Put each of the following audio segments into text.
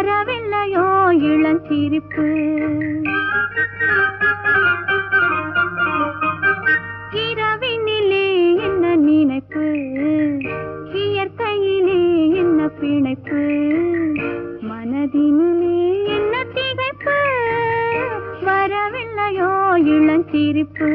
வரவில்லையோ இளஞ்சிரிப்பு இரவினிலே என்ன நினைப்பு இயற்கையிலே என்ன பிணைப்பு மனதினிலே என்ன திகைப்பு வரவில்லையோ இளஞ்சிரிப்பு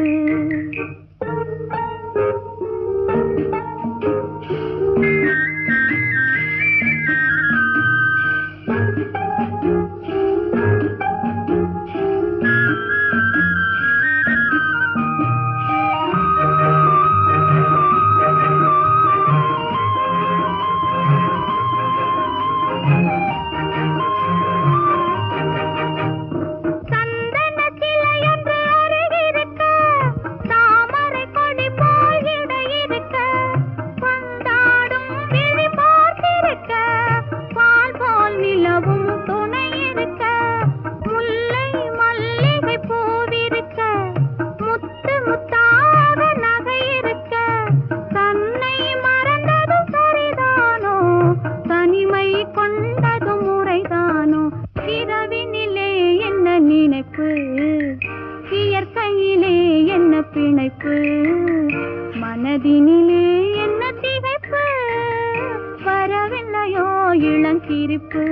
சந்தன சிலையொன்று அருகிருக்க, தாமரை கொடி போல் இடை இருக்க, கொண்டாடும் விழி பார்த்திருக்க, பால் போல் நிலவும் துணை இருக்க, முல்லை மல்லிகை பூவிருக்க, முத்து முத்தாக நகை இருக்க, தன்னை மறந்தது சரிதானோ தனிமை கொண்டது முறைதானோ இரவினிலே என்ன நினைப்பு இயற்கையிலே என்ன பிணைப்பு மனதினிலே என்ன திகைப்பு வரவில்லையோ இளஞ்சிரிப்பு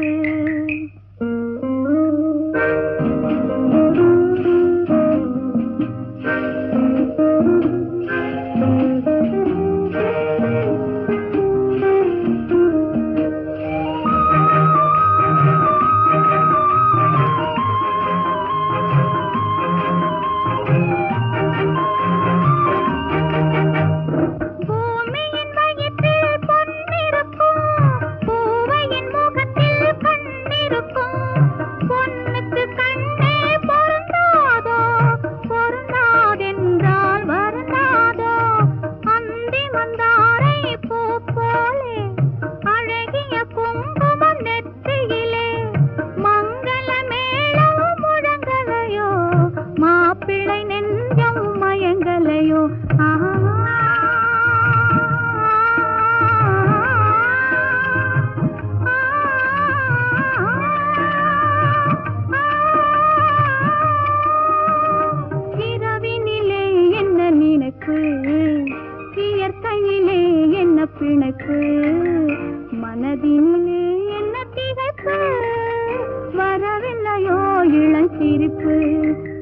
பூமியின் வயிற்றில் பொன்னிருக்கும் பூவையின் முகத்தில் கண்ணிருக்கும் பொன்னுக்கு கண்ணே பொருந்தாதோ பொருந்தாதென்றால் வருந்தாதோ அந்தி மந்தாரை பூ போலே அழகிய குங்குமம் நெற்றியிலே மங்கள மேளம் முழங்கலையோ மாப்பிள்ளை நெஞ்சம் மயங்கலையோ இரவினிலே என்ன நினைப்பு இயற்கையிலே என்ன பிணைப்பு மனதினிலே என்ன திகைப்பு வரவில்லையோ இளஞ்சிரிப்பு